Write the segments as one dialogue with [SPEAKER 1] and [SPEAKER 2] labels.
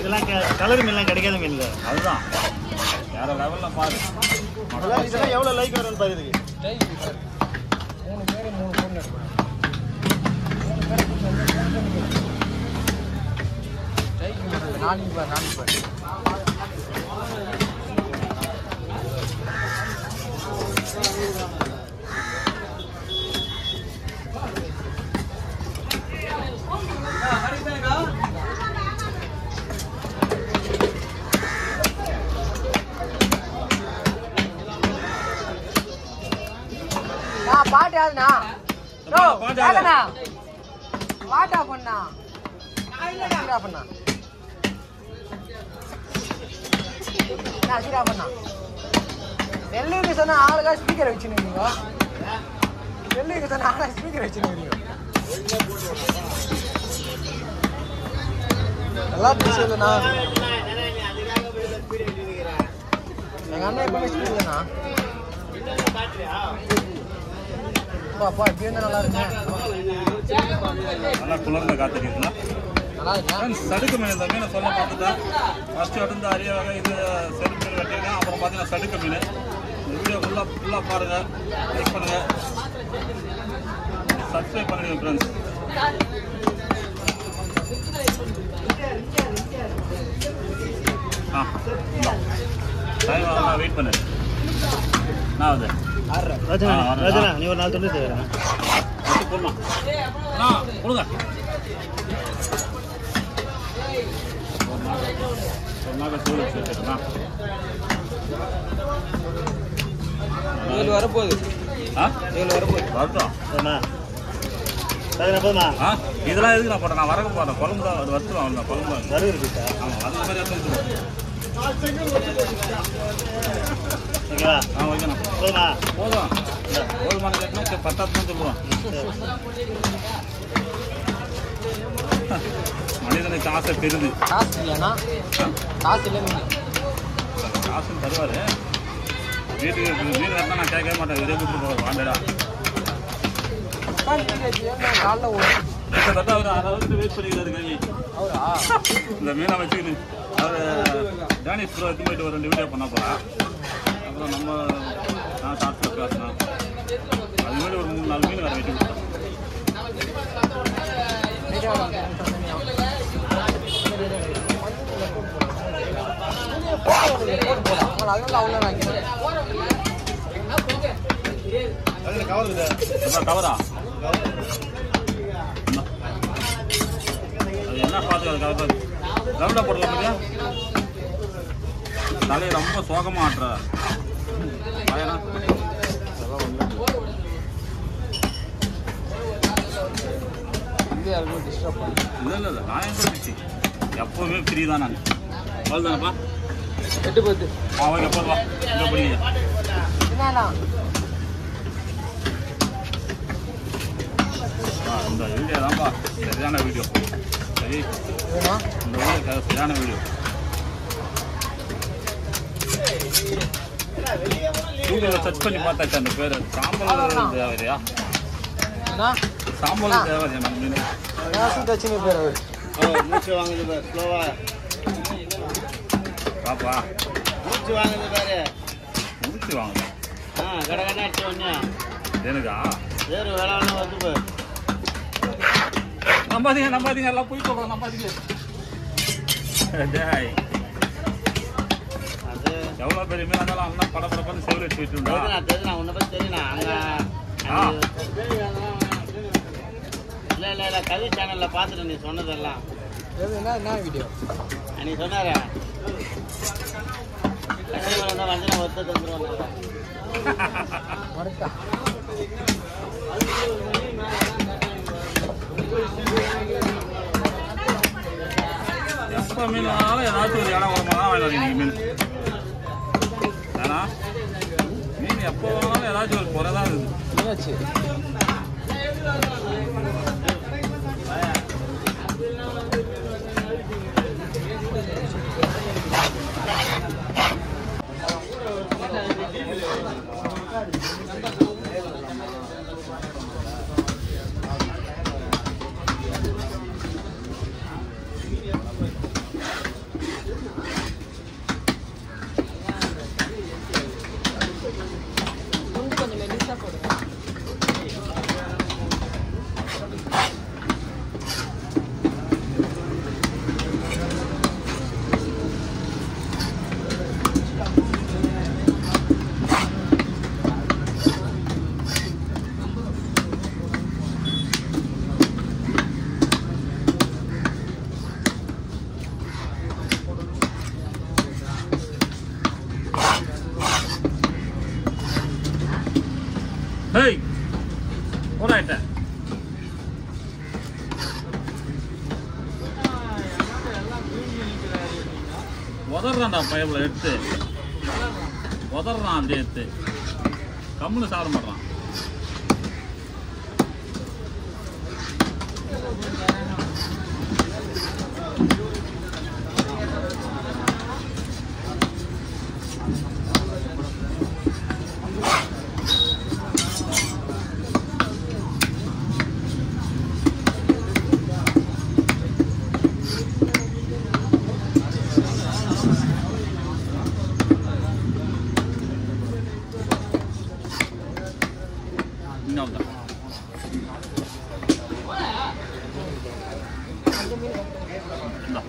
[SPEAKER 1] இதெல்லாம் கலர் மீன்லாம் கிடைக்காத மீன் இல்லை
[SPEAKER 2] அதுதான் வேற லெவல்ல பாரு
[SPEAKER 1] இதெல்லாம் இதெல்லாம் எவ்வளோ லைக் வரும்னு பாரு இதுக்கு
[SPEAKER 3] மூணு பேர் மூணு ஃபோன் எடுக்கணும் மூணு பேர் கூட்டு வந்து மூணு பேர் நிக்கணும். ஸ்ட்ரைக் பண்ணுறது நாளைக்கு பாரு நாளைக்கு பாரு நான் பாட்டு யாருண்ணா ஓ
[SPEAKER 2] பாட்டு யாரு?
[SPEAKER 3] யாருண்ணா பாட்டா பண்ணா அசிரா பண்ணா என்ன அசிரா பண்ணா வெள்ளைக்கு சொன்ன ஆளுக்கா ஸ்பீக்கர் வச்சுருந்தீங்க வெள்ளைக்கு சொன்ன ஆளா ஸ்பீக்கர் வச்சுருந்தீங்க நல்லா பேச இல்லைண்ணா எங்கள் அண்ணன் எப்பவுமே ஸ்பீட் இல்லைண்ணா அப்பா அப்பா இப்படி இருந்தால் நல்லா இருக்கேன்
[SPEAKER 2] நல்லா குளிர்ந்த காத்துருக்குங்களா
[SPEAKER 3] நல்லா இருக்கேன்
[SPEAKER 2] ஃப்ரெண்ட்ஸ் சடுக்கு மீன் இந்த மீனை சொல்ல பார்த்துட்டேன் ஃபர்ஸ்ட் வந்து அரிய வகை இது செருப்பு மீன் வெட்டிங்க அப்புறம் பார்த்தீங்கன்னா சடுக்கு மீன் இந்த வீடியோ ஃபுல்லாக ஃபுல்லாக பாருங்கள் லைக் பண்ணுங்கள் சப்ஸ்கிரைப் பண்ணிடுங்க ஃப்ரெண்ட்ஸ் ஆ டைம் ஆகுதா வெயிட் பண்ணு நான் வந்து
[SPEAKER 1] ராஜனா
[SPEAKER 2] ஆ, வரேன்.
[SPEAKER 1] ராஜனா நீ ஒரு நாள் தொண்ணூற்றி வரேன்
[SPEAKER 2] எடுத்து போடலாம் அண்ணா கொடுங்க ஒரு நாள் தூள் வச்சு வச்சுருக்கா
[SPEAKER 3] ஏழு வரப்போகுது
[SPEAKER 2] ஆ
[SPEAKER 3] ஏழு வரப்போகுது
[SPEAKER 2] வரட்டும்
[SPEAKER 1] போதுமா ராஜனா போதுமா
[SPEAKER 2] ஆ இதெல்லாம் எதுக்கு நான் போட்டேன் நான் வரக்க போகிறேன் குழம்பு தான் அது வறுத்து வாங்கணும் குழம்பு வாங்கணும்.
[SPEAKER 1] வரு இருக்குட்டா
[SPEAKER 2] ஆமாம் அந்த மாதிரி எடுத்து வச்சுருவோம்
[SPEAKER 1] ஓகேவா
[SPEAKER 2] ஆ ஓகேண்ணா
[SPEAKER 1] போதுமா
[SPEAKER 2] போதும் போதுமான கேட்டுனா சரி பத்தாத்து தான் சொல்லுவோம் மனிதனுக்கு ஆசை பெருது
[SPEAKER 3] காசு இல்லைண்ணா காசு இல்லை மீன்
[SPEAKER 2] காசுன்னு தருவார் வீட்டுக்கு மீன் வரலாம் நான் கேட்கவே மாட்டேன் இதே கொடுத்து போவார் வாண்டடா
[SPEAKER 3] காலைல ஓடும்
[SPEAKER 2] கிட்டத்தட்ட அவர் அரை வருஷம் வெயிட் பண்ணிக்கிறாரு கவி
[SPEAKER 3] அவரா
[SPEAKER 2] இந்த மீனை வச்சுக்கிட்டு அவர் டேனிஷ் ப்ரோ எடுத்து போயிட்டு ஒரு ரெண்டு வீடியோ பண்ண போகிறேன் அப்புறம் நம்ம நான் ஷார்ட்ஸில் பேசினேன் அது மாதிரி ஒரு மூணு நாலு மீன் வேறு வெட்டி கொடுத்தேன்
[SPEAKER 3] போட்டு போடா அதனால அவ்வளோ வாங்கிக்கிறேன்
[SPEAKER 1] ராஜனா கவருது
[SPEAKER 2] அப்புறம் கவரா அது என்ன பார்த்து அது கவர் ரவுண்டா போடலாம் இல்லையா தலையை ரொம்ப சோகமாக ஆட்டுற பயனா
[SPEAKER 3] வந்து யாருக்கும் டிஸ்டர்ப் பண்ணு
[SPEAKER 2] இல்லை இல்லை இல்லை நான் எங்கே இருந்துச்சு எப்போவுமே ஃப்ரீ தான் நான் அவ்வளோதானப்பா
[SPEAKER 3] எட்டு பத்து
[SPEAKER 2] ஆ ஓகே போதுவா இங்கே பிடிங்க
[SPEAKER 3] என்னண்ணா
[SPEAKER 2] ஆ இந்த வீடியோ தான்ப்பா சரியான வீடியோ சரி
[SPEAKER 3] வேணா
[SPEAKER 2] இந்த வீடியோ சரியான வீடியோ கூகுளில் சர்ச் பண்ணி பார்த்தாச்சு அந்த பேர் சாம்பல் தேவையா
[SPEAKER 3] என்ன
[SPEAKER 2] சாம்பல் தேவையா நம்ம மீன்
[SPEAKER 3] ரேஷன் தச்சுன்னு பேர் அவர்
[SPEAKER 1] ஓ மூச்சு வாங்குது பாரு ஸ்லோவா
[SPEAKER 2] பாப்பா
[SPEAKER 1] மூச்சு வாங்குது பாரு
[SPEAKER 2] முடிச்சு வாங்க
[SPEAKER 1] ஆ கடை கடை அடிச்ச உடனே
[SPEAKER 2] எனக்கா
[SPEAKER 1] வேறு வேலை வேலை வந்து பாரு
[SPEAKER 2] நம்பாதீங்க நம்பாதீங்க எல்லாம் போய் சொல்கிறோம் நம்பாதீங்க டேய்
[SPEAKER 1] அது
[SPEAKER 2] எவ்வளோ பெரிய மீன் இருந்தாலும் அண்ணா படப்படப்பன்னு செவில் எடுத்து வச்சுருந்தா
[SPEAKER 1] தெரியுதுண்ணா தெரியுதுண்ணா உன்னை பற்றி தெரியுண்ணா அங்கே
[SPEAKER 2] ஆ.
[SPEAKER 1] இல்லை இல்லை இல்லை கவி சேனலில் பார்த்துட்டு நீ சொன்னதெல்லாம்
[SPEAKER 3] எது என்ன என்ன வீடியோ
[SPEAKER 1] நீ சொன்னார கஷ்டங்கள் வந்தால் வந்து நான் ஒருத்தர் தந்துருவாங்க
[SPEAKER 3] மறுக்கா
[SPEAKER 2] எப்போ மீன் வாங்கினாலும் ஏதாச்சும் ஒரு இடம் உரமாக தான் வாங்கினாரு நீங்கள் மீன் ஏன்னா மீன் எப்போ வாங்கினாலும் ஏதாச்சும் ஒரு குறை தான் இருக்குது
[SPEAKER 3] என்னாச்சு
[SPEAKER 2] உதறான்டா பயவில் எடுத்து உதறான் அப்படியே எடுத்து கம்முன்னு சாப்பிட மாட்டான் இன்னும் தான் இந்தா.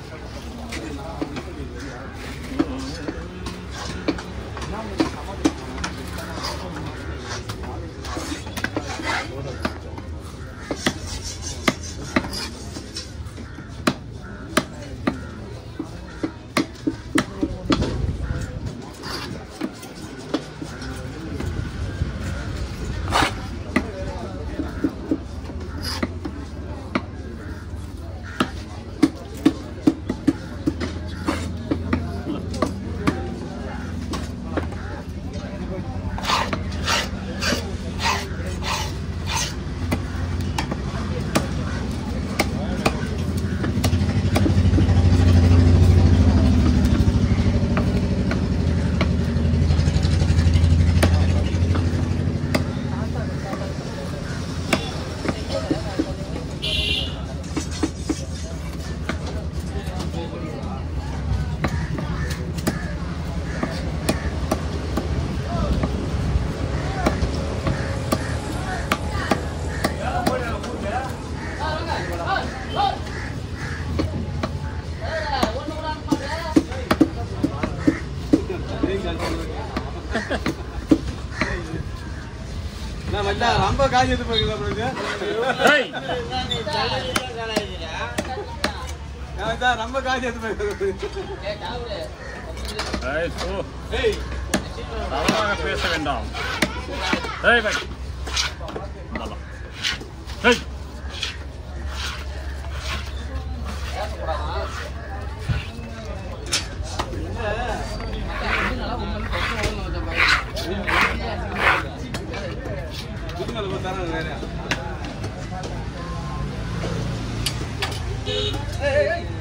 [SPEAKER 4] நான் மச்சான் ரொம்ப காய்ச்சி எடுத்து போயிருக்கேன்
[SPEAKER 2] ஏய்
[SPEAKER 1] நீ தலையில கலாய்க்கிறியா?
[SPEAKER 4] நான் மச்சான் ரொம்ப காய்ச்சி எடுத்து போயிருக்கேன்
[SPEAKER 2] ஏய் சோ
[SPEAKER 4] ஏய்
[SPEAKER 2] தவறாக பேச வேண்டாம் ஏய் பை இந்தாடா. ஏய்
[SPEAKER 4] புதுமலை பார்த்தாலும் வேற ஏய், ஏய், ஏய்.